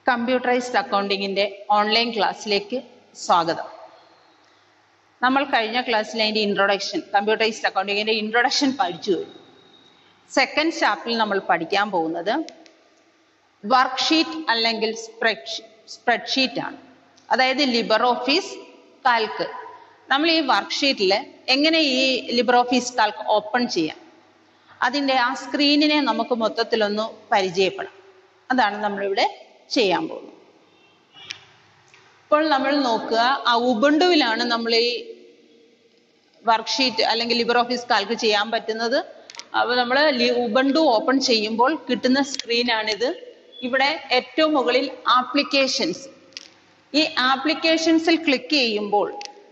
computerised അക്കൗണ്ടിങ്ങിൻ്റെ online ക്ലാസ്സിലേക്ക് സ്വാഗതം നമ്മൾ കഴിഞ്ഞ ക്ലാസ്സിൽ അതിൻ്റെ ഇൻട്രൊഡക്ഷൻ കമ്പ്യൂട്ടറൈസ്ഡ് അക്കൗണ്ടിങ്ങിൻ്റെ ഇൻട്രൊഡക്ഷൻ പഠിച്ചു കഴിഞ്ഞു സെക്കൻഡ് ചാപ്റ്ററിൽ നമ്മൾ പഠിക്കാൻ പോകുന്നത് വർക്ക്ഷീറ്റ് അല്ലെങ്കിൽ സ്പ്രെഡ് സ്പ്രെഡ്ഷീറ്റ് ആണ് അതായത് ലിബർ ഓഫീസ് കാൽക്ക് നമ്മൾ ഈ വർക്ക്ഷീറ്റിൽ എങ്ങനെ ഈ ലിബർ ഓഫീസ് കാൽക്ക് ഓപ്പൺ ചെയ്യാം അതിൻ്റെ ആ സ്ക്രീനിനെ നമുക്ക് മൊത്തത്തിലൊന്ന് പരിചയപ്പെടാം അതാണ് നമ്മളിവിടെ ചെയ്യാൻ പോകുന്നത് ഇപ്പോൾ നമ്മൾ നോക്കുക ആ ഉബുണ്ടുവിലാണ് നമ്മൾ ഈ വർക്ക്ഷീറ്റ് അല്ലെങ്കിൽ ലിബർ ഓഫീസ് കാൽക്ക് ചെയ്യാൻ പറ്റുന്നത് അപ്പോൾ നമ്മൾ ഉബണ്ടു ഓപ്പൺ ചെയ്യുമ്പോൾ കിട്ടുന്ന സ്ക്രീനാണിത് ഇവിടെ ഏറ്റവും മുകളിൽ ആപ്ലിക്കേഷൻസ് ഈ ആപ്ലിക്കേഷൻസിൽ ക്ലിക്ക് ചെയ്യുമ്പോൾ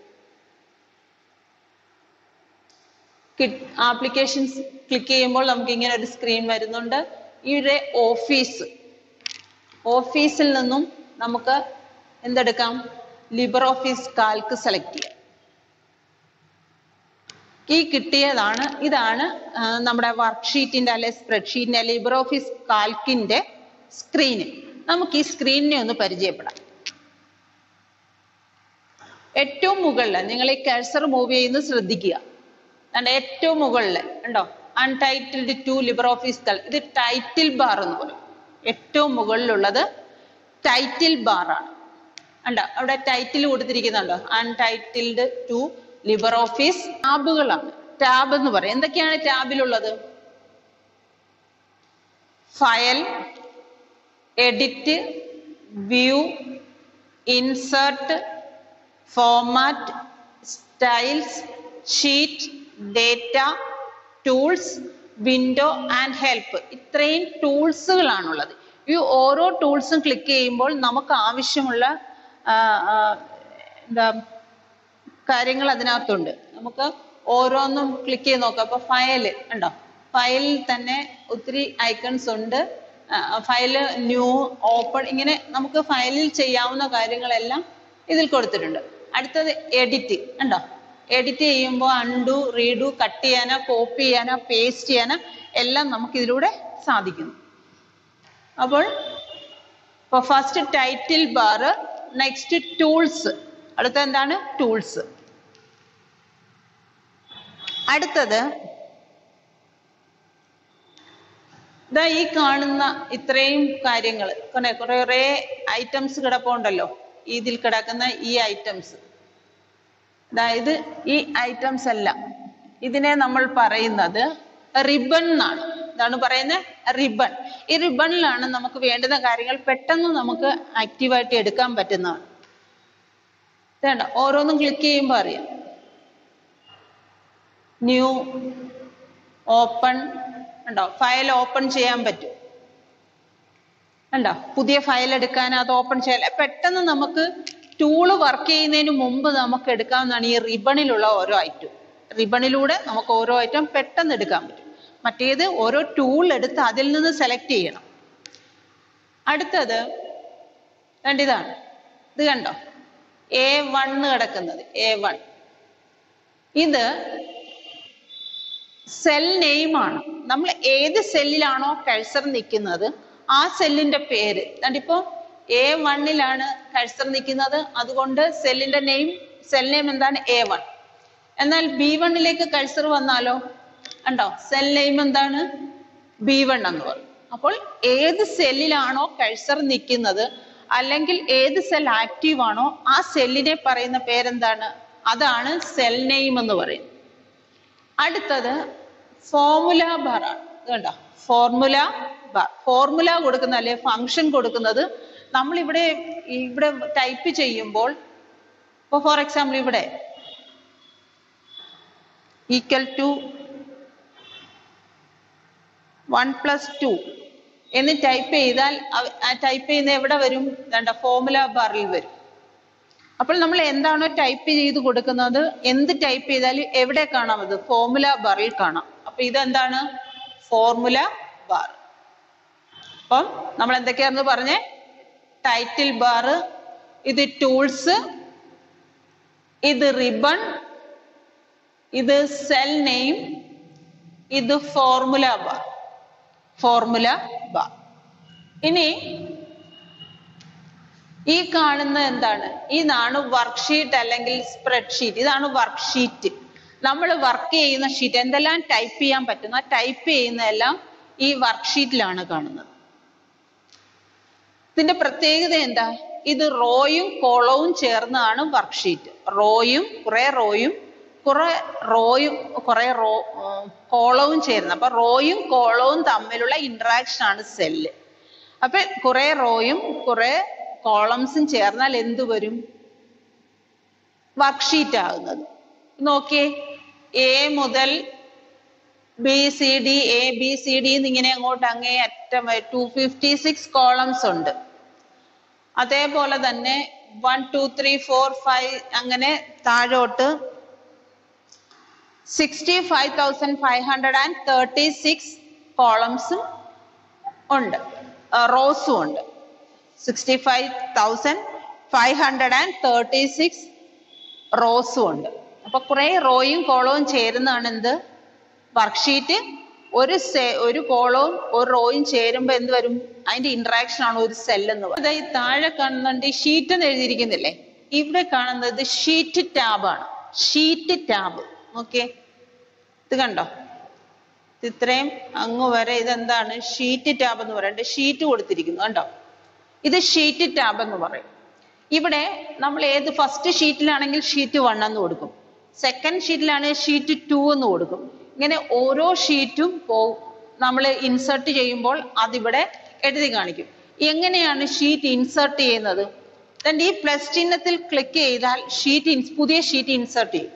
ആപ്ലിക്കേഷൻസ് ക്ലിക്ക് ചെയ്യുമ്പോൾ നമുക്ക് ഇങ്ങനെ ഒരു സ്ക്രീൻ വരുന്നുണ്ട് ഇവിടെ ഓഫീസ് ഓഫീസിൽ നിന്നും നമുക്ക് എന്തെടുക്കാം ലിബർ ഓഫീസ് കാൽക്ക് സെലക്ട് ചെയ്യാം ഈ കിട്ടിയതാണ് ഇതാണ് ആ, നമ്മുടെ വർക്ക്ഷീറ്റിന്റെ അല്ലെ സ്പ്രെഡ്ഷീറ്റിന്റെ അല്ലെ ലിബർ ഓഫീസ് കാൽക്കിന്റെ സ്ക്രീന് നമുക്ക് ഈ സ്ക്രീനിനെ ഒന്ന് പരിചയപ്പെടാം ഏറ്റവും മുകളിൽ നിങ്ങൾ ഈ കഴ്സർ മൂവ് ചെയ്യുന്നത് ശ്രദ്ധിക്കുക കണ്ടോ ഏറ്റവും മുകളിൽ ഉണ്ടോ അൺടൈറ്റിൽഡ് ടു ലിബർ ഓഫീസ് കാൽ ഇത് ടൈറ്റിൽ ബാർ എന്ന് പറയും ഏറ്റവും മുകളിലുള്ളത് ടൈറ്റിൽ ബാർ ആണ് ഉണ്ടോ അവിടെ ടൈറ്റിൽ കൊടുത്തിരിക്കുന്നുണ്ടോ അൺടൈറ്റിൽഡ് ടു ലിബർ ഓഫീസ് ടാബുകളാണ് ടാബ് എന്ന് പറയും എന്തൊക്കെയാണ് ടാബിലുള്ളത് file edit view insert format styles sheet data tools window and help ഇത്രയും ടൂൾസുകളാണുള്ളത് ഈ ഓരോ ടൂൾസും ക്ലിക്ക് ചെയ്യുമ്പോൾ നമുക്ക് ആവശ്യമുള്ള ആ, ആ, എന്താ കാര്യങ്ങൾ അതിനകത്തുണ്ട് നമുക്ക് ഓരോന്നും ക്ലിക്ക് ചെയ്ത് നോക്കാം അപ്പൊ ഫയൽ ഉണ്ടോ ഫയലിൽ തന്നെ ഒത്തിരി ഐക്കൺസ് ഉണ്ട് ഫയൽ ന്യൂ ഓപ്പൺ ഇങ്ങനെ നമുക്ക് ഫയലിൽ ചെയ്യാവുന്ന കാര്യങ്ങളെല്ലാം ഇതിൽ കൊടുത്തിട്ടുണ്ട് അടുത്തത് എഡിറ്റ് ഉണ്ടോ എഡിറ്റ് ചെയ്യുമ്പോൾ അൺഡു റീഡു കട്ട് ചെയ്യാനോ കോപ്പി ചെയ്യാനോ പേസ്റ്റ് ചെയ്യാനോ എല്ലാം നമുക്ക് ഇതിലൂടെ സാധിക്കുന്നു അപ്പോൾ ഇപ്പൊ first title bar next tools അടുത്ത എന്താണ് ടൂൾസ് അടുത്തത് ഇതാ ഈ കാണുന്ന ഇത്രയും കാര്യങ്ങൾ കുറെ കുറെ ഐറ്റംസ് കിടപ്പുണ്ടല്ലോ ഇതിൽ കിടക്കുന്ന ഈ ഐറ്റംസ് അതായത് ഈ ഐറ്റംസ് എല്ലാം ഇതിനെ നമ്മൾ പറയുന്നത് റിബൺ എന്നാണ് എന്താണ് പറയുന്നത് റിബൺ ഈ റിബണിലാണ് നമുക്ക് വേണ്ടുന്ന കാര്യങ്ങൾ പെട്ടെന്ന് നമുക്ക് ആക്റ്റീവായിട്ട് എടുക്കാൻ പറ്റുന്നതാണ് വേണ്ട ഓരോന്നും ക്ലിക്ക് ചെയ്യുമ്പോൾ അറിയാം ന്യൂ ഓപ്പൺ ഉണ്ടോ ഫയൽ ഓപ്പൺ ചെയ്യാൻ പറ്റും ഉണ്ടോ പുതിയ ഫയൽ എടുക്കാൻ അത് ഓപ്പൺ ചെയ്യാൻ പെട്ടെന്ന് നമുക്ക് ടൂള് വർക്ക് ചെയ്യുന്നതിന് മുമ്പ് നമുക്ക് എടുക്കാവുന്നതാണ് ഈ റിബണിലുള്ള ഓരോ ഐറ്റം റിബണിലൂടെ നമുക്ക് ഓരോ ഐറ്റം പെട്ടെന്ന് എടുക്കാൻ പറ്റും മറ്റേത് ഓരോ ടൂൾ എടുത്ത് അതിൽ നിന്ന് സെലക്ട് ചെയ്യണം അടുത്തത് കണ്ടിതാണ് ഇത് കണ്ടോ എ വണ്ണ് കിടക്കുന്നത് എ വൺ ഇത് സെൽ നെയിം ആണ് നമ്മൾ ഏത് സെല്ലിലാണോ കഴ്സർ നിൽക്കുന്നത് ആ സെല്ലിന്റെ പേര് കണ്ടിപ്പോ എ വണ്ണിലാണ് കഴ്സർ നിൽക്കുന്നത് അതുകൊണ്ട് സെല്ലിന്റെ നെയിം സെൽ നെയിം എന്താണ് എ വൺ എന്നാൽ ബി വണ്ണിലേക്ക് കഴ്സർ വന്നാലോ ഉണ്ടോ സെൽ നെയിം എന്താണ് ബി വൺ എന്ന് പറയും അപ്പോൾ ഏത് സെല്ലിലാണോ കഴ്സർ നിൽക്കുന്നത് അല്ലെങ്കിൽ ഏത് സെൽ ആക്റ്റീവ് ആണോ ആ സെല്ലിനെ പറയുന്ന പേരെന്താണ് അതാണ് സെൽ നെയിം എന്ന് പറയുന്നത് അടുത്തത് ഫോർമുല ബാർ ആണ് ഇത് കണ്ടോ ഫോർമുല ബാർ ഫോർമുല കൊടുക്കുന്ന അല്ലെ ഫംഗ്ഷൻ കൊടുക്കുന്നത് നമ്മൾ ഇവിടെ ഇവിടെ ടൈപ്പ് ചെയ്യുമ്പോൾ ഇപ്പൊ ഫോർ എക്സാമ്പിൾ ഇവിടെ equal to one plus two എന്ന് ടൈപ്പ് ചെയ്താൽ അവ- ആ ടൈപ്പ് ചെയ്യുന്ന എവിടെ വരും വേണ്ട ഫോർമുല ബാറിൽ വരും അപ്പോൾ നമ്മൾ എന്താണോ ടൈപ്പ് ചെയ്ത് കൊടുക്കുന്നത് എന്ത് ടൈപ്പ് ചെയ്താലും എവിടെ കാണാം അത് ഫോർമുല ബാറിൽ കാണാം അപ്പൊ ഇതെന്താണ് ഫോർമുല ബാർ അപ്പം നമ്മൾ എന്തൊക്കെയാന്ന് പറഞ്ഞേ ടൈറ്റിൽ ബാർ ഇത് ടൂൾസ് ഇത് റിബൺ ഇത് സെൽ നെയിം ഇത് ഫോർമുല ബാർ ഫോർമുല ബാർ ഇനി ഈ കാണുന്ന എന്താണ് ഇതാണ് വർക്ക്ഷീറ്റ് അല്ലെങ്കിൽ സ്പ്രെഡ്ഷീറ്റ് ഇതാണ് വർക്ക്ഷീറ്റ് നമ്മൾ വർക്ക് ചെയ്യുന്ന ഷീറ്റ് എന്തെല്ലാം ടൈപ്പ് ചെയ്യാൻ പറ്റുന്ന ടൈപ്പ് ചെയ്യുന്നതെല്ലാം ഈ വർക്ക്ഷീറ്റിലാണ് കാണുന്നത് ഇതിന്റെ പ്രത്യേകത എന്താ ഇത് റോയും കോളവും ചേർന്നതാണ് വർക്ക്ഷീറ്റ് റോയും കുറെ റോയും കുറെ റോയും കുറെ റോ കോളവും ചേരുന്നത് അപ്പൊ റോയും കോളവും തമ്മിലുള്ള ഇന്ററാക്ഷൻ ആണ് സെല്ല് അപ്പൊ കുറെ റോയും കുറെ കോളംസും ചേർന്നാൽ എന്ത് വരും വർക്ക്ഷീറ്റ് ആകുന്നത് നോക്കിയേ എ മുതൽ B C D A B C D എന്നിങ്ങനെ അങ്ങോട്ട് അങ്ങേ അറ്റം ടു ഫിഫ്റ്റി സിക്സ് കോളംസ് ഉണ്ട് അതേപോലെ തന്നെ one two three four five അങ്ങനെ താഴോട്ട് sixty five thousand five hundred and thirty six കോളംസും ഉണ്ട് റോസും ഉണ്ട് sixty five thousand five hundred and thirty six റോസും ഉണ്ട് അപ്പൊ കുറെ റോയും കോളവും ചേരുന്നതാണ് എന്ത് വർക്ക്ഷീറ്റ് ഒരു സെ ഒരു കോളവും ഒരു റോയും ചേരുമ്പോ എന്ത് വരും അതിന്റെ ഇന്ററാക്ഷൻ ആണ് ഒരു സെൽ എന്ന് പറയുന്നത് ഈ താഴെ കാണുന്നുണ്ട് ഈ ഷീറ്റ് എന്ന് എഴുതിയിരിക്കുന്നില്ലേ ഇവിടെ കാണുന്നത് ഷീറ്റ് ടാബ് ആണ് ഷീറ്റ് ടാബ് ഓക്കെ ഇത് കണ്ടോ ഇത് ഇത്രയും അങ്ങ് വരെ ഇതെന്താണ് ഷീറ്റ് ടാബ് എന്ന് പറയുന്നത് ഷീറ്റ് കൊടുത്തിരിക്കുന്നു കണ്ടോ ഇത് ഷീറ്റ് ടാബ് എന്ന് പറയും ഇവിടെ നമ്മൾ ഏത് ഫസ്റ്റ് ഷീറ്റിലാണെങ്കിൽ ഷീറ്റ് വൺ എന്ന് കൊടുക്കും സെക്കൻഡ് ഷീറ്റിലാണെങ്കിൽ ഷീറ്റ് ടു എന്ന് കൊടുക്കും ഇങ്ങനെ ഓരോ ഷീറ്റും പോ നമ്മൾ ഇൻസേർട്ട് ചെയ്യുമ്പോൾ അതിവിടെ എഴുതി കാണിക്കും എങ്ങനെയാണ് ഷീറ്റ് ഇൻസേർട്ട് ചെയ്യുന്നത് then ഈ പ്ലസ് ചിഹ്നത്തിൽ ക്ലിക്ക് ചെയ്താൽ ഷീറ്റ് പുതിയ ഷീറ്റ് ഇൻസേർട്ട് ചെയ്യും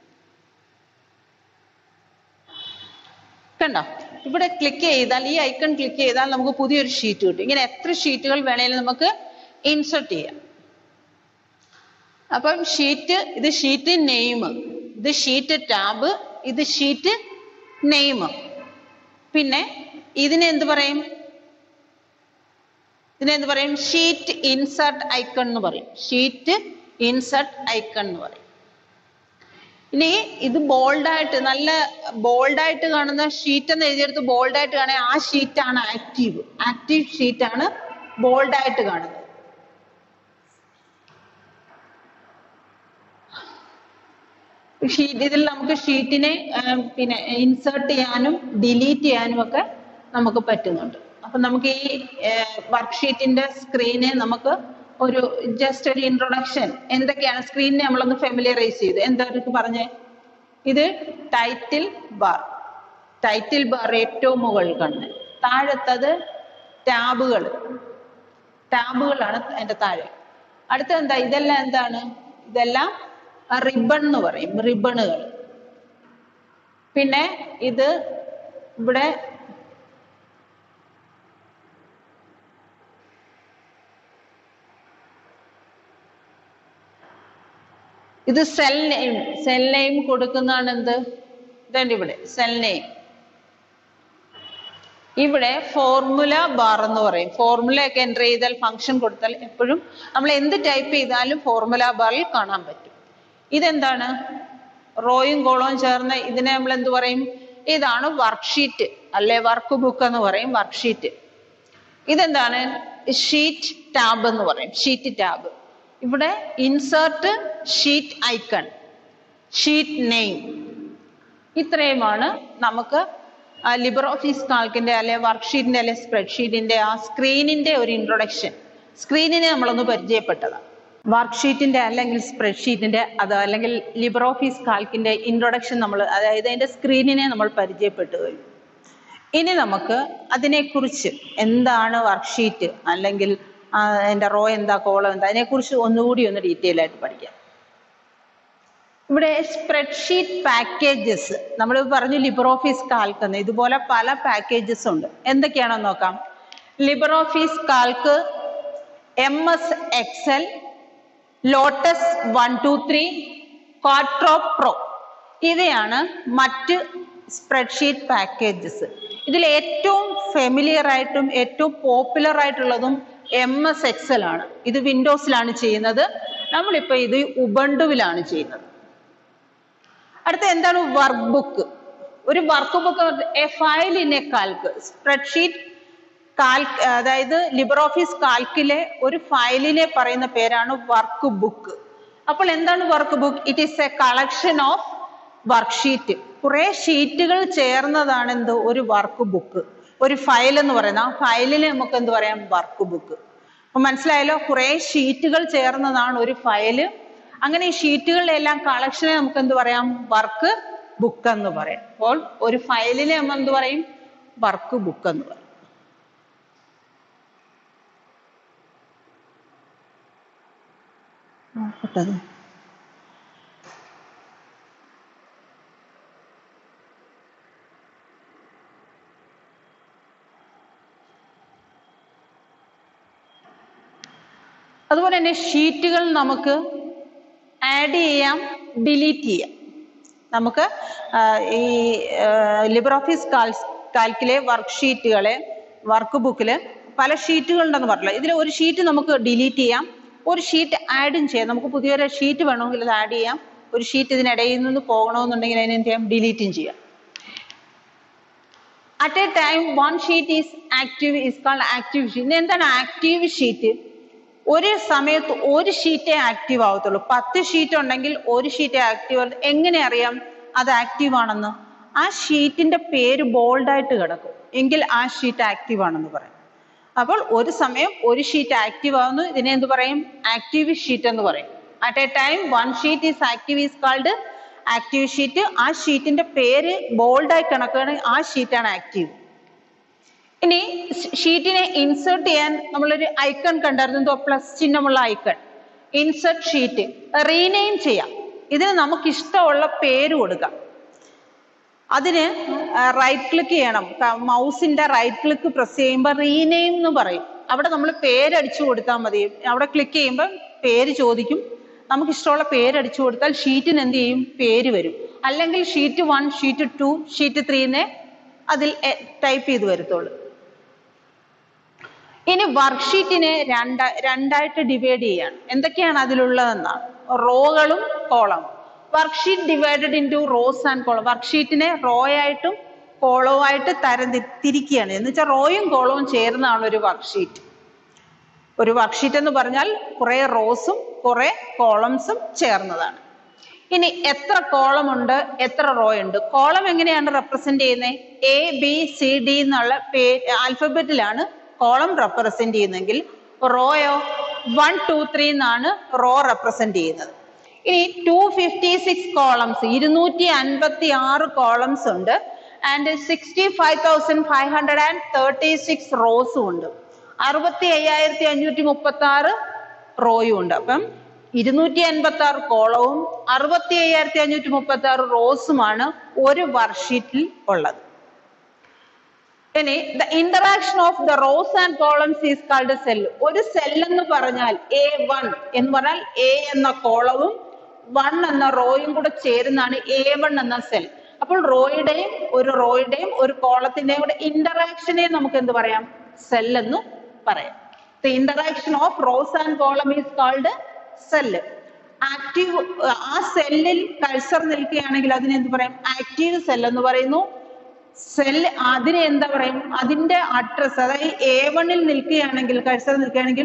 കണ്ടോ ഇവിടെ ക്ലിക്ക് ചെയ്താൽ ഈ ഐക്കൺ ക്ലിക്ക് ചെയ്താൽ നമുക്ക് പുതിയൊരു ഷീറ്റ് കിട്ടും ഇങ്ങനെ എത്ര ഷീറ്റുകൾ വേണേലും നമുക്ക് ഇൻസേർട്ട് ചെയ്യാം അപ്പം ഷീറ്റ് ഇത് ഷീറ്റ് നെയിം ഇത് ഷീറ്റ് ടാബ് ഇത് ഷീറ്റ് നെയിം പിന്നെ ഇതിനെ എന്ത് പറയും ഇതിനെ എന്ത് പറയും ഷീറ്റ് ഇൻസർട്ട് ഐക്കൺ എന്ന് പറയും ഷീറ്റ് ഇൻസർട്ട് ഐക്കൺ എന്ന് പറയും ഇനി ഇത് ബോൾഡായിട്ട് നല്ല ബോൾഡായിട്ട് കാണുന്ന ഷീറ്റ് എന്ന് എഴുതിയെടുത്ത് ബോൾഡായിട്ട് കാണുക ആ ഷീറ്റാണ് ആക്റ്റീവ് ആക്റ്റീവ് ഷീറ്റാണ് ബോൾഡായിട്ട് കാണുന്നത് ഷീറ്റ് ഇതിൽ നമുക്ക് ഷീറ്റിനെ പിന്നെ ഇൻസേർട്ട് ചെയ്യാനും ഡിലീറ്റ് ചെയ്യാനും ഒക്കെ നമുക്ക് പറ്റുന്നുണ്ട് അപ്പൊ നമുക്ക് ഈ വർക്ക്ഷീറ്റിന്റെ സ്ക്രീനെ നമുക്ക് ഒരു ജസ്റ്റ് ഒരു ഇൻട്രൊഡക്ഷൻ എന്തൊക്കെയാണ് സ്ക്രീനിനെ നമ്മളൊന്ന് ഫെമിലിയറൈസ് ചെയ്ത് എന്താ പറഞ്ഞേ ഇത് ടൈറ്റിൽ ബാർ ടൈറ്റിൽ ബാർ ഏറ്റവും മുകളിൽ കണ്ണ് താഴത്തത് ടാബുകൾ ടാബുകളാണ് അതിന്റെ താഴെ അടുത്ത എന്താ ഇതെല്ലാം എന്താണ് ഇതെല്ലാം റിബൺ എന്ന് പറയും റിബണുകൾ പിന്നെ ഇത് ഇവിടെ ഇത് സെൽ നെയിം സെൽ നെയിം കൊടുക്കുന്നതാണ് എന്ത് ഇതുണ്ട് ഇവിടെ സെൽ നെയിം ഇവിടെ ഫോർമുല ബാർ എന്ന് പറയും ഫോർമുല ഒക്കെ എൻ്റർ ചെയ്താൽ ഫംഗ്ഷൻ കൊടുത്താൽ എപ്പോഴും നമ്മൾ എന്ത് ടൈപ്പ് ചെയ്താലും ഫോർമുല ബാറിൽ കാണാൻ പറ്റും ഇതെന്താണ് റോയും കോളവും ചേർന്ന് ഇതിനെ നമ്മൾ എന്ത് പറയും ഇതാണ് വർക്ക്ഷീറ്റ് അല്ലെ വർക്ക് ബുക്ക് എന്ന് പറയും വർക്ക്ഷീറ്റ് ഇതെന്താണ് ഷീറ്റ് ടാബ് എന്ന് പറയും ഷീറ്റ് ടാബ് ഇവിടെ insert sheet icon sheet name ഇത്രയുമാണ് നമുക്ക് ലിബർ ഓഫീസ് കാൽക്കിന്റെ അല്ലെ വർക്ക്ഷീറ്റിന്റെ അല്ലെ സ്പ്രെഡ്ഷീറ്റിന്റെ ആ സ്ക്രീനിന്റെ ഒരു ഇൻട്രൊഡക്ഷൻ സ്ക്രീനിനെ നമ്മളൊന്ന് പരിചയപ്പെട്ടതാണ് വർക്ക്ഷീറ്റിന്റെ അല്ലെങ്കിൽ സ്പ്രെഡ്ഷീറ്റിന്റെ അത് അല്ലെങ്കിൽ ലിബർ ഓഫീസ് കാൽക്കിന്റെ ഇൻട്രൊഡക്ഷൻ നമ്മൾ അതായത് അതിന്റെ സ്ക്രീനിനെ നമ്മൾ പരിചയപ്പെട്ടു കഴിഞ്ഞു ഇനി നമുക്ക് അതിനെക്കുറിച്ച് എന്താണ് വർക്ക്ഷീറ്റ് അല്ലെങ്കിൽ അതിന്റെ റോ എന്താ കോളം എന്താ അതിനെക്കുറിച്ച് ഒന്നുകൂടി ഒന്ന് ഡീറ്റെയിൽ ആയിട്ട് പഠിക്കാം ഇവിടെ സ്പ്രെഡ്ഷീറ്റ് പാക്കേജസ് നമ്മൾ പറഞ്ഞു ലിബർ ഓഫീസ് കാൽക്ക് എന്ന് ഇതുപോലെ പല പാക്കേജസ് ഉണ്ട് എന്തൊക്കെയാണെന്ന് നോക്കാം Libre Office Calc M S Excel Lotus one two three Quattro Pro ഇവയാണ് മറ്റ് സ്പ്രെഡ്ഷീറ്റ് പാക്കേജസ് ഇതിൽ ഏറ്റവും ഫെമിലിയർ ആയിട്ടും ഏറ്റവും പോപ്പുലർ ആയിട്ടുള്ളതും എം എസ് എക്സൽ ആണ് ഇത് വിൻഡോസിലാണ് ചെയ്യുന്നത് നമ്മളിപ്പോൾ ഇത് ഉബണ്ടുവിലാണ് ചെയ്യുന്നത് അടുത്ത എന്താണ് വർക്ക് ബുക്ക് ഒരു workbook a file in a calc spreadsheet കാൽ അതായത് ലിബർ ഓഫീസ് കാൽക്കിലെ ഒരു ഫയലിനെ പറയുന്ന പേരാണ് വർക്ക് ബുക്ക് അപ്പോൾ എന്താണ് workbook it is a collection of worksheet കുറെ ഷീറ്റുകൾ ചേർന്നതാണ് എന്ത് ഒരു വർക്ക് ബുക്ക് ഒരു ഫയൽ എന്ന് പറയുന്നത് ആ ഫയലിനെ നമുക്ക് എന്ത് പറയാം വർക്ക് ബുക്ക് അപ്പൊ മനസ്സിലായല്ലോ കുറെ ഷീറ്റുകൾ ചേർന്നതാണ് ഒരു ഫയല് അങ്ങനെ ഈ ഷീറ്റുകളുടെ എല്ലാം കളക്ഷനെ നമുക്ക് എന്ത് പറയാം വർക്ക് ബുക്ക് എന്ന് പറയാം അപ്പോൾ ഒരു ഫയലിനെ നമ്മൾ എന്ത് പറയും വർക്ക് ബുക്ക് എന്ന് പറയും നോക്കട്ടെ അതുപോലെ തന്നെ ഷീറ്റുകൾ നമുക്ക് ആഡ് ചെയ്യാം ഡിലീറ്റ് ചെയ്യാം നമുക്ക് ആ, ഈ ലിബർ ഓഫീസ് കാൽക്കിലെ വർക്ക് ഷീറ്റുകളെ വർക്ക് ബുക്കിൽ പല ഷീറ്റുകൾ ഉണ്ടെന്ന് പറഞ്ഞില്ല ഇതിൽ ഒരു ഷീറ്റ് നമുക്ക് ഡിലീറ്റ് ചെയ്യാം ഒരു ഷീറ്റ് ആഡും ചെയ്യാം നമുക്ക് പുതിയൊരു ഷീറ്റ് വേണമെങ്കിൽ അത് ആഡ് ചെയ്യാം ഒരു ഷീറ്റ് ഇതിനിടയിൽ നിന്ന് പോകണമെന്നുണ്ടെങ്കിൽ അതിനെ എന്ത് ചെയ്യാം ഡിലീറ്റും ചെയ്യാം at a time one sheet is active is called active sheet എന്താണ് ആക്റ്റീവ് ഷീറ്റ് ഒരു സമയത്ത് ഒരു ഷീറ്റേ ആക്റ്റീവ് ആവത്തുള്ളൂ പത്ത് ഷീറ്റ് ഉണ്ടെങ്കിൽ ഒരു ഷീറ്റേ ആക്റ്റീവ് എങ്ങനെ അറിയാം അത് ആക്റ്റീവ് ആണെന്ന് ആ ഷീറ്റിന്റെ പേര് ബോൾഡായിട്ട് കിടക്കും എങ്കിൽ ആ ഷീറ്റ് ആക്റ്റീവ് ആണെന്ന് പറയും അപ്പോൾ ഒരു സമയം ഒരു ഷീറ്റ് ആക്റ്റീവ് ആവുന്നു ഇതിനെ എന്ത് പറയും ആക്റ്റീവ് ഷീറ്റ് എന്ന് പറയും at a time one sheet is active is called active sheet ആ ഷീറ്റിന്റെ പേര് ബോൾഡായി കണക്കാണ് ആ ഷീറ്റാണ് ആക്റ്റീവ് ഇനി ഷീറ്റിനെ ഇൻസേർട്ട് ചെയ്യാൻ നമ്മളൊരു ഐക്കൺ കണ്ടായിരുന്നു എന്തോ പ്ലസ് ചിഹ്നമുള്ള ഐക്കൺ ഇൻസേർട്ട് ഷീറ്റ് റീനെയിം ചെയ്യാം ഇതിന് നമുക്ക് ഇഷ്ടമുള്ള പേര് കൊടുക്കാം അതിന് റൈറ്റ് ക്ലിക്ക് ചെയ്യണം മൗസിന്റെ റൈറ്റ് ക്ലിക്ക് പ്രസ് ചെയ്യുമ്പോൾ റീനെയിം എന്ന് പറയും അവിടെ നമ്മൾ പേരടിച്ചു കൊടുത്താൽ മതി അവിടെ ക്ലിക്ക് ചെയ്യുമ്പോൾ പേര് ചോദിക്കും നമുക്ക് ഇഷ്ടമുള്ള പേരടിച്ചു കൊടുത്താൽ ഷീറ്റിന് എന്ത് ചെയ്യും പേര് വരും അല്ലെങ്കിൽ sheet one sheet two sheet ത്രീനെ അതിൽ ടൈപ്പ് ചെയ്ത് വരത്തുള്ളൂ ഇനി വർക്ക്ഷീറ്റിനെ രണ്ട രണ്ടായിട്ട് ഡിവൈഡ് ചെയ്യാണ് എന്തൊക്കെയാണ് അതിലുള്ളതെന്നാണ് റോകളും കോളവും worksheet divided into rows and column വർക്ക്ഷീറ്റിനെ റോ ആയിട്ടും കോളവും ആയിട്ട് തരം തി- തിരിക്കുകയാണ് എന്ന് വെച്ചാൽ റോയും കോളവും ചേർന്നാണ് ഒരു വർക്ക്ഷീറ്റ് ഒരു വർക്ക്ഷീറ്റ് എന്ന് പറഞ്ഞാൽ കുറെ റോസും കുറെ കോളംസും ചേർന്നതാണ് ഇനി എത്ര കോളം ഉണ്ട് എത്ര റോ ഉണ്ട് കോളം എങ്ങനെയാണ് റെപ്രസെന്റ് ചെയ്യുന്നത് എ ബി സി ഡി എന്നുള്ള പേ ആൽഫബറ്റിലാണ് കോളം റെപ്രസെന്റ് ചെയ്യുന്നതെങ്കിൽ റോയോ വൺ ടു ത്രീ എന്നാണ് റോ റെപ്രസെന്റ് ചെയ്യുന്നത് ഇനി ടു ഫിഫ്റ്റി സിക്സ് കോളംസ് ഇരുന്നൂറ്റി അൻപത്തി ആറ് കോളംസ് ഉണ്ട് and sixty five thousand five hundred and thirty six റോസും ഉണ്ട് അറുപത്തി അയ്യായിരത്തി അഞ്ഞൂറ്റി മുപ്പത്തി ആറ് റോയും ഉണ്ട് അപ്പം ഇരുന്നൂറ്റി അൻപത്തി ആറ് കോളവും അറുപത്തി അയ്യായിരത്തി അഞ്ഞൂറ്റി മുപ്പത്തി ആറ് റോസുമാണ് ഒരു വർക്ക്ഷീറ്റിൽ ഉള്ളത് ഇനി the interaction of the rows and columns is called cell ഒരു സെൽ എന്ന് പറഞ്ഞാൽ എ വൺ എന്ന് പറഞ്ഞാൽ എ എന്ന കോളവും വൺ എന്ന റോയും കൂടെ ചേരുന്നതാണ് എ വൺ എന്ന സെൽ അപ്പോൾ റോയുടെയും ഒരു റോയുടെയും ഒരു കോളത്തിന്റെയും കൂടെ ഇന്ററാക്ഷനെ നമുക്ക് എന്ത് പറയാം സെൽ എന്ന് പറയാം the interaction of rows and column is called cell active ആ സെല്ലിൽ കൾസർ നിൽക്കുകയാണെങ്കിൽ അതിനെ എന്ത് പറയാം ആക്റ്റീവ് സെൽ എന്ന് പറയുന്നു സെൽ അതിനെ എന്താ പറയും അതിന്റെ അഡ്രസ് അതായത് എ വണ്ണിൽ നിൽക്കുകയാണെങ്കിൽ കഴ്സർ നിൽക്കുകയാണെങ്കിൽ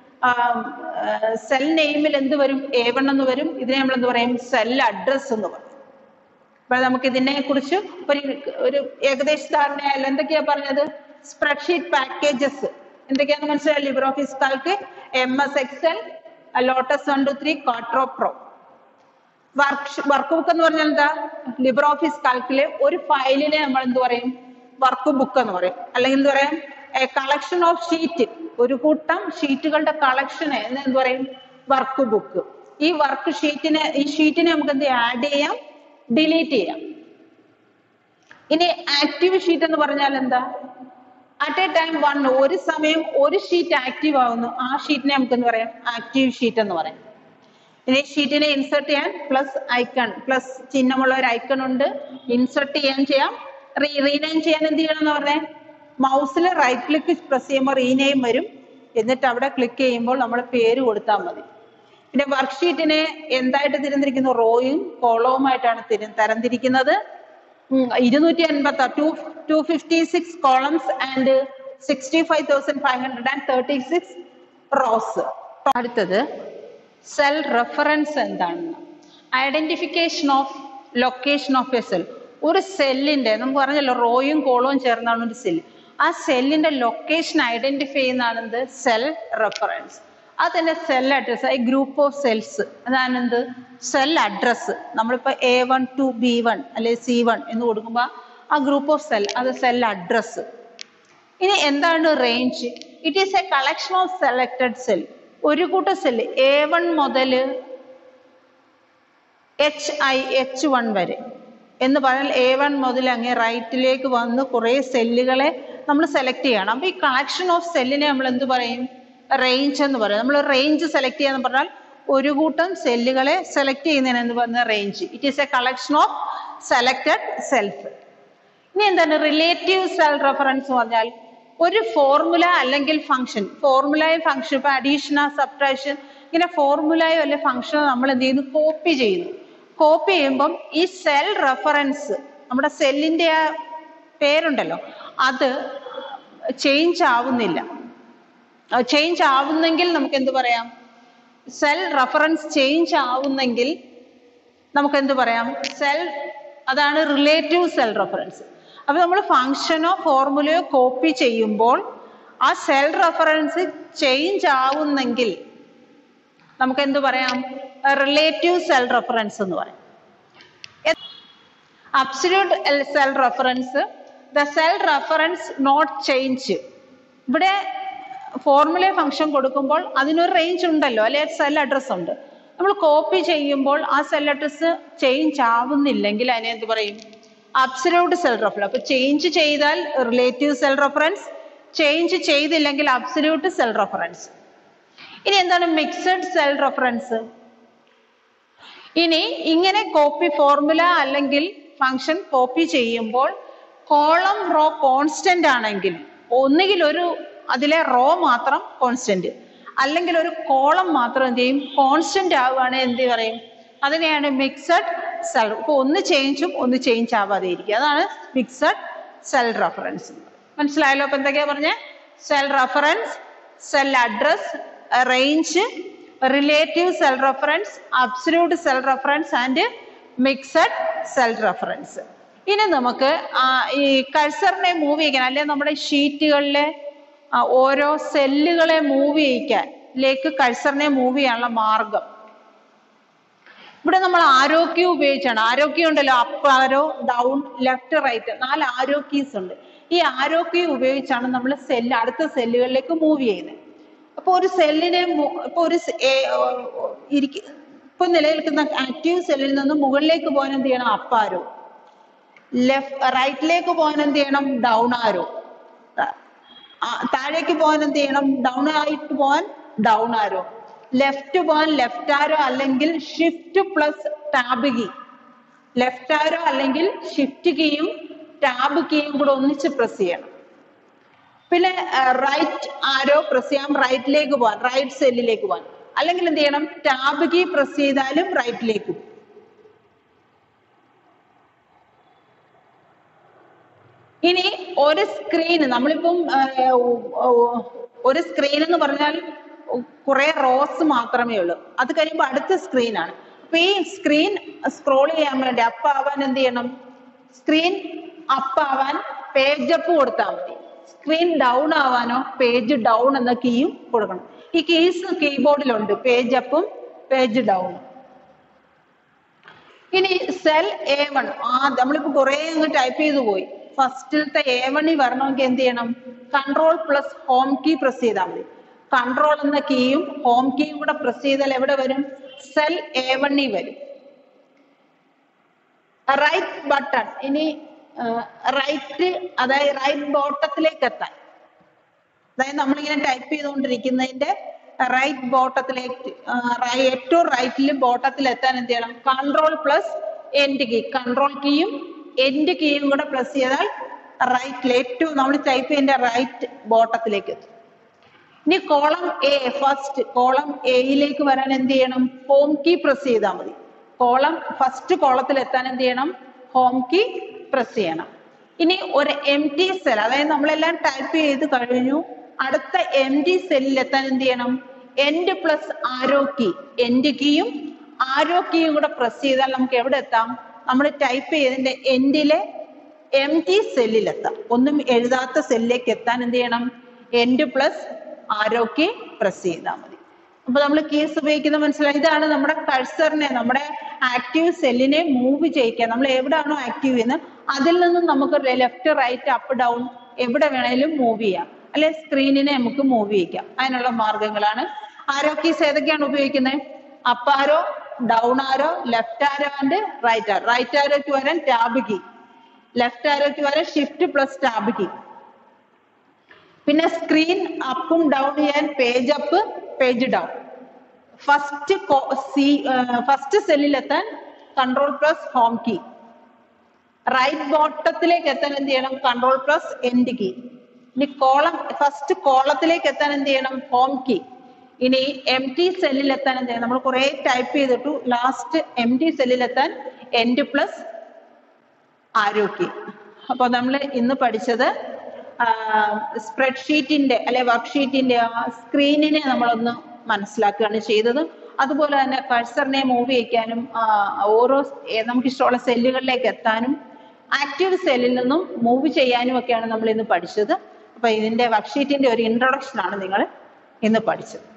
സെൽ നെയിമിൽ എന്ത് വരും എ വൺ എന്ന് വരും ഇതിനെ നമ്മൾ എന്ത് പറയും സെൽ അഡ്രസ് എന്ന് പറയും അപ്പൊ നമുക്ക് ഇതിനെ കുറിച്ച് ഒരു ഒരു ഏകദേശ ധാരണയായാലും എന്തൊക്കെയാ പറഞ്ഞത് സ്പ്രെഡ്ഷീറ്റ് പാക്കേജസ് എന്തൊക്കെയാന്ന് മനസ്സിലായി Libre Office Calc M S Excel Lotus one two three Quattro Pro work workbook എന്ന് പറഞ്ഞാൽ എന്താ ലിബർ ഓഫീസ് കാൽക്കിലെ ഒരു ഫയലിനെ നമ്മൾ എന്ത് പറയും വർക്ക് ബുക്ക് എന്ന് പറയും അല്ലെങ്കിൽ എന്ത് പറയാം കളക്ഷൻ ഓഫ് ഷീറ്റ് ഒരു കൂട്ടം ഷീറ്റുകളുടെ കളക്ഷനെ എന്ന് എന്ത് പറയും വർക്ക് ബുക്ക് ഈ വർക്ക് ഷീറ്റിനെ ഈ ഷീറ്റിനെ നമുക്ക് എന്ത് ആഡ് ചെയ്യാം ഡിലീറ്റ് ചെയ്യാം ഇനി ആക്റ്റീവ് ഷീറ്റ് എന്ന് പറഞ്ഞാൽ എന്താ അറ്റ് എ ടൈം വൺ ഒരു സമയം ഒരു ഷീറ്റ് ആക്റ്റീവ് ആവുന്നു ആ ഷീറ്റിനെ നമുക്ക് എന്ത് പറയാം ആക്റ്റീവ് ഷീറ്റ് എന്ന് പറയാം ഇനി ഷീറ്റിനെ ഇൻസേർട്ട് ചെയ്യാൻ പ്ലസ് ഐക്കൺ പ്ലസ് ചിഹ്നമുള്ള ഒരു ഐക്കൺ ഉണ്ട് ഇൻസേർട്ട് ചെയ്യാൻ ചെയ്യാം റീ റീനെയിം ചെയ്യാൻ എന്ത് ചെയ്യണം എന്ന് പറഞ്ഞാൽ മൗസിൽ റൈറ്റ് ക്ലിക്ക് പ്രസ് ചെയ്യുമ്പോൾ റീനെയിം വരും എന്നിട്ട് അവിടെ ക്ലിക്ക് ചെയ്യുമ്പോൾ നമ്മൾ പേര് കൊടുത്താൽ മതി പിന്നെ വർക്ക്ഷീറ്റിനെ എന്തായിട്ട് തിരഞ്ഞിരിക്കുന്നു റോയും കോളവുമായിട്ടാണ് തിരി തരംതിരിക്കുന്നത് ഇരുന്നൂറ്റി അൻപത്തി two two fifty six columns and sixty five thousand five hundred and thirty six rows അടുത്തത് സെൽ റെഫറൻസ് എന്താണെന്ന് identification of location of a cell ഒരു സെല്ലിന്റെ നമുക്ക് പറഞ്ഞല്ലോ റോയും കോളവും ചേർന്നാണ് ഒരു സെല്ല് ആ സെല്ലിന്റെ ലൊക്കേഷൻ ഐഡന്റിഫൈ ചെയ്യുന്നതാണ് എന്ത് സെൽ റെഫറൻസ് അതിന്റെ സെൽ അഡ്രസ് ഈ ഗ്രൂപ്പ് ഓഫ് സെൽസ് അതാണ് എന്ത് സെൽ അഡ്രസ് നമ്മളിപ്പോ A one two B one അല്ലെ സി വൺ എന്ന് കൊടുക്കുമ്പോൾ ആ ഗ്രൂപ്പ് ഓഫ് സെൽ അത് സെൽ അഡ്രസ് ഇനി എന്താണ് range it is a collection of selected cell ഒരു കൂട്ടം സെല്ല് എ വൺ മുതൽ എച്ച് ഐ എച്ച് വൺ വരെ എന്ന് പറഞ്ഞാൽ എ വൺ മുതൽ അങ്ങ് റൈറ്റിലേക്ക് വന്ന് കുറേ സെല്ലുകളെ നമ്മൾ സെലക്ട് ചെയ്യണം അപ്പൊ ഈ കളക്ഷൻ ഓഫ് സെല്ലിനെ നമ്മൾ എന്ത് പറയും റേഞ്ച് എന്ന് പറയും നമ്മൾ റേഞ്ച് സെലക്ട് ചെയ്യാന്ന് പറഞ്ഞാൽ ഒരു കൂട്ടം സെല്ലുകളെ സെലക്ട് ചെയ്യുന്നതിന് എന്ന് പറഞ്ഞ range it is a collection of selected self ഇനി എന്താണ് റിലേറ്റീവ് സെൽ റെഫറൻസ് എന്ന് പറഞ്ഞാൽ ഒരു ഫോർമുല അല്ലെങ്കിൽ ഫംഗ്ഷൻ ഫോർമുലയും ഫംഗ്ഷൻ ഇപ്പൊ അഡീഷന സബ്ട്രാക്ഷൻ ഇങ്ങനെ ഫോർമുലയോ അല്ലെ ഫംഗ്ഷനോ നമ്മൾ എന്ത് ചെയ്യുന്നു കോപ്പി ചെയ്യുന്നു കോപ്പി ചെയ്യുമ്പം ഈ സെൽ റെഫറൻസ് നമ്മുടെ സെല്ലിന്റെ ആ പേരുണ്ടല്ലോ അത് ചേഞ്ച് ആവുന്നില്ല ചേഞ്ച് ആവുന്നെങ്കിൽ നമുക്ക് എന്ത് പറയാം സെൽ റെഫറൻസ് ചേഞ്ച് ആവുന്നെങ്കിൽ നമുക്ക് എന്ത് പറയാം സെൽ അതാണ് റിലേറ്റീവ് സെൽ റെഫറൻസ് അപ്പൊ നമ്മൾ ഫംഗ്ഷനോ ഫോർമുലയോ കോപ്പി ചെയ്യുമ്പോൾ ആ സെൽ റെഫറൻസ് ചേഞ്ച് ആവുന്നെങ്കിൽ നമുക്ക് എന്ത് പറയാം റിലേറ്റീവ് സെൽ റെഫറൻസ് എന്ന് പറയും absolute cell reference the cell reference not change ഇവിടെ ഫോർമുല ഫംഗ്ഷൻ കൊടുക്കുമ്പോൾ അതിനൊരു റേഞ്ച് ഉണ്ടല്ലോ അല്ലെ സെൽ അഡ്രസ് ഉണ്ട് നമ്മൾ കോപ്പി ചെയ്യുമ്പോൾ ആ സെൽ അഡ്രസ് ചേഞ്ച് ആവുന്നില്ലെങ്കിൽ അതിനെ എന്ത് പറയും അബ്സല്യൂട്ട് സെൽ റെഫറൻസ് അപ്പൊ ചേഞ്ച് ചെയ്താൽ റിലേറ്റീവ് സെൽ റെഫറൻസ് ചേഞ്ച് ചെയ്തില്ലെങ്കിൽ അബ്സല്യൂട്ട് സെൽ റെഫറൻസ് ഇനി എന്താണ് മിക്സഡ് സെൽ റെഫറൻസ് ഇനി ഇങ്ങനെ കോപ്പി ഫോർമുല അല്ലെങ്കിൽ ഫംഗ്ഷൻ കോപ്പി ചെയ്യുമ്പോൾ കോളം റോ കോൺസ്റ്റന്റ് ആണെങ്കിൽ ഒന്നുകിൽ ഒരു അതിലെ റോ മാത്രം കോൺസ്റ്റന്റ് അല്ലെങ്കിൽ ഒരു കോളം മാത്രം എന്ത് ചെയ്യും കോൺസ്റ്റന്റ് ആവുകയാണ് എന്ത് പറയും അതിനെയാണ് മിക്സഡ് സെൽ ഇപ്പൊ ഒന്ന് ചേഞ്ചും ഒന്ന് ചേഞ്ച് ആവാതെ ഇരിക്കുക അതാണ് മിക്സഡ് സെൽ റെഫറൻസ് മനസ്സിലായല്ലോ അപ്പൊ എന്തൊക്കെയാ പറഞ്ഞ cell reference cell address range relative cell reference absolute cell reference and mixed cell reference ഇനി നമുക്ക് ആ, ഈ കഴ്സറിനെ മൂവ് ചെയ്യിക്കാൻ അല്ലെ നമ്മുടെ ഷീറ്റുകളിലെ ആ, ഓരോ സെല്ലുകളെ മൂവ് ചെയ്യിക്കാൻ ലേക്ക് കഴ്സറിനെ മൂവ് ചെയ്യാനുള്ള മാർഗം ഇവിടെ നമ്മൾ ആരോ കീ ഉപയോഗിച്ചാണ് ആരോ കീ ഉണ്ടല്ലോ up arrow down left right നാല് ആരോ കീസ് ഉണ്ട് ഈ ആരോ കീ ഉപയോഗിച്ചാണ് നമ്മൾ സെല്ല് അടുത്ത സെല്ലുകളിലേക്ക് മൂവ് ചെയ്യുന്നത് അപ്പൊ ഒരു സെല്ലിനെ മു- ഇപ്പൊ ഒരു സെ- ഏ- ഓ- ഇരിക്ക- ഇപ്പൊ നിലനിൽക്കുന്ന ആക്റ്റീവ് സെല്ലിൽ നിന്ന് മുകളിലേക്ക് പോകാൻ എന്ത് ചെയ്യണം അപ്പ് ആരോ ലെഫ്റ്റ് റൈറ്റിലേക്ക് പോകാൻ എന്ത് ചെയ്യണം ഡൗൺ ആരോ താഴേക്ക് പോകാൻ എന്ത് ചെയ്യണം ഡൗൺ ആയിട്ട് പോകാൻ ഡൗൺ ആരോ ലെഫ്റ്റ് പോകാൻ ലെഫ്റ്റ് ആരോ അല്ലെങ്കിൽ shift plus tab key left arrow അല്ലെങ്കിൽ ഷിഫ്റ്റ് കീയും ടാബ് കീയും കൂടെ ഒന്നിച്ച് പ്രസ് ചെയ്യണം പിന്നെ റൈറ്റ് ആരോ പ്രസ് ചെയ്യാം റൈറ്റിലേക്ക് പോകാൻ റൈറ്റ് സെല്ലിലേക്ക് പോകാൻ അല്ലെങ്കിൽ എന്ത് ചെയ്യണം ടാബ് കീ പ്രസ് ചെയ്താലും റൈറ്റിലേക്ക് പോകും ഇനി ഒരു സ്ക്രീൻ നമ്മളിപ്പം ആ, ഓ- ഓ- ഒരു സ്ക്രീൻ എന്ന് പറഞ്ഞാൽ കുറെ റോസ് മാത്രമേ ഉള്ളൂ അത് കഴിയുമ്പോൾ അടുത്ത സ്ക്രീനാണ് അപ്പൊ ഈ സ്ക്രീൻ സ്ക്രോൾ ചെയ്യാൻ വേണ്ടി അപ്പ് ആവാൻ എന്ത് ചെയ്യണം സ്ക്രീൻ അപ്പ് ആവാൻ പേജ് അപ്പ് കൊടുത്താൽ മതി സ്ക്രീൻ ഡൗൺ ആവാനോ പേജ് ഡൗൺ എന്ന കീയും കൊടുക്കണം ഈ കീസ് കീബോർഡിലുണ്ട് പേജ് അപ്പും പേജ് ഡൗണും ഇനി സെൽ എ വൺ ആ നമ്മളിപ്പോ കുറെ അങ്ങ് ടൈപ്പ് ചെയ്തു പോയി ഫസ്റ്റിലത്തെ എ വണ്ണിൽ വരണമെങ്കിൽ എന്ത് ചെയ്യണം control plus home key press ചെയ്താൽ മതി കൺട്രോൾ എന്ന കീയും ഹോം കീയും കൂടെ പ്രസ് ചെയ്താൽ എവിടെ വരും സെൽ എ വണ്ണിൽ വരും റൈറ്റ് ബട്ടൺ ഇനി റൈറ്റ് അതായത് റൈറ്റ് ബോട്ടത്തിലേക്ക് എത്താൻ അതായത് നമ്മളിങ്ങനെ ടൈപ്പ് ചെയ്തുകൊണ്ടിരിക്കുന്നതിന്റെ റൈറ്റ് ബോട്ടത്തിലേക്ക് ആ, റൈ- ഏറ്റവും റൈറ്റിൽ ബോട്ടത്തിൽ എത്താൻ എന്ത് ചെയ്യണം control plus end key control കീയും എൻഡ് കീയും കൂടെ പ്രസ് ചെയ്താൽ റൈറ്റിൽ ഏറ്റവും നമ്മൾ ടൈപ്പ് ചെയ്യേണ്ട റൈറ്റ് ബോട്ടത്തിലേക്ക് എത്തും ഇനി കോളം എ ഫസ്റ്റ് കോളം എയിലേക്ക് വരാൻ എന്ത് ചെയ്യണം ഹോം കീ പ്രസ് ചെയ്താൽ മതി കോളം ഫസ്റ്റ് കോളത്തിൽ എത്താൻ എന്ത് ചെയ്യണം ഹോം കീ പ്രസ് ചെയ്യണം ഇനി ഒരു എം ടി സെൽ അതായത് നമ്മളെല്ലാം ടൈപ്പ് ചെയ്ത് കഴിഞ്ഞു അടുത്ത എം ടി സെല്ലിൽ എത്താൻ എന്ത് ചെയ്യണം end plus arrow key end കീയും ആരോ കീയും കൂടെ പ്രസ് ചെയ്താൽ നമുക്ക് എവിടെ എത്താം നമ്മൾ ടൈപ്പ് ചെയ്തതിന്റെ എൻഡിലെ എം ടി സെല്ലിൽ എത്താം ഒന്നും എഴുതാത്ത സെല്ലിലേക്ക് എത്താൻ എന്ത് ചെയ്യണം end plus arrow key press ചെയ്താൽ മതി അപ്പൊ നമ്മൾ കീസ് ഉപയോഗിക്കുന്ന മനസ്സിലായി ഇതാണ് നമ്മുടെ കഴ്സറിനെ നമ്മുടെ ആക്റ്റീവ് സെല്ലിനെ മൂവ് ചെയ്യിക്കാൻ നമ്മൾ എവിടെയാണോ ആക്റ്റീവ് ചെയ്യുന്നത് അതിൽ നിന്നും നമുക്ക് ലെഫ്റ്റ് റൈറ്റ് അപ്പ് ഡൗൺ എവിടെ വേണേലും മൂവ് ചെയ്യാം അല്ലെ സ്ക്രീനിനെ നമുക്ക് മൂവ് ചെയ്യിക്കാം അതിനുള്ള മാർഗങ്ങളാണ് ആരോ കീസ് ഏതൊക്കെയാണ് ഉപയോഗിക്കുന്നത് up arrow down arrow left arrow and right arrow right ആരോക്ക് വരാൻ ടാബ് കീ ലെഫ്റ്റ് ആരോക്ക് വരാൻ ഷിഫ്റ്റ് പ്ലസ് ടാബ് കീ പിന്നെ സ്ക്രീൻ അപ്പും ഡൗൺ ചെയ്യാൻ page up page down first C first സെല്ലിൽ എത്താൻ control plus home key right ബോട്ടത്തിലേക്ക് എത്താൻ എന്ത് ചെയ്യണം കൺട്രോൾ പ്ലസ് എൻഡ് കീ ഇനി കോളം ഫസ്റ്റ് കോളത്തിലേക്ക് എത്താൻ എന്ത് ചെയ്യണം ഹോം കീ ഇനി എം ടി സെല്ലിൽ എത്താൻ എന്ത് ചെയ്യണം നമ്മൾ കുറെ ടൈപ്പ് ചെയ്തിട്ടു ലാസ്റ്റ് എം ടി സെല്ലിൽ എത്താൻ എൻഡ് പ്ലസ് ആരോഗ്യ അപ്പൊ നമ്മൾ ഇന്ന് പഠിച്ചത് സ്പ്രെഡ്ഷീറ്റിന്റെ അല്ലെ വർക്ക്ഷീറ്റിന്റെ ആ സ്ക്രീനിനെ നമ്മളൊന്ന് മനസ്സിലാക്കുകയാണ് ചെയ്തത് അതുപോലെ തന്നെ കഴ്സറിനെ മൂവ് ചെയ്യിക്കാനും ആ, ഓരോ ഏ- നമുക്ക് ഇഷ്ടമുള്ള സെല്ലുകളിലേക്ക് എത്താനും ആക്റ്റീവ് സെല്ലിൽ നിന്നും മൂവ് ചെയ്യാനും ഒക്കെയാണ് നമ്മൾ ഇന്ന് പഠിച്ചത് അപ്പൊ ഇതിന്റെ വർക്ക്ഷീറ്റിന്റെ ഒരു ഇൻട്രൊഡക്ഷൻ ആണ് നിങ്ങൾ ഇന്ന് പഠിച്ചത്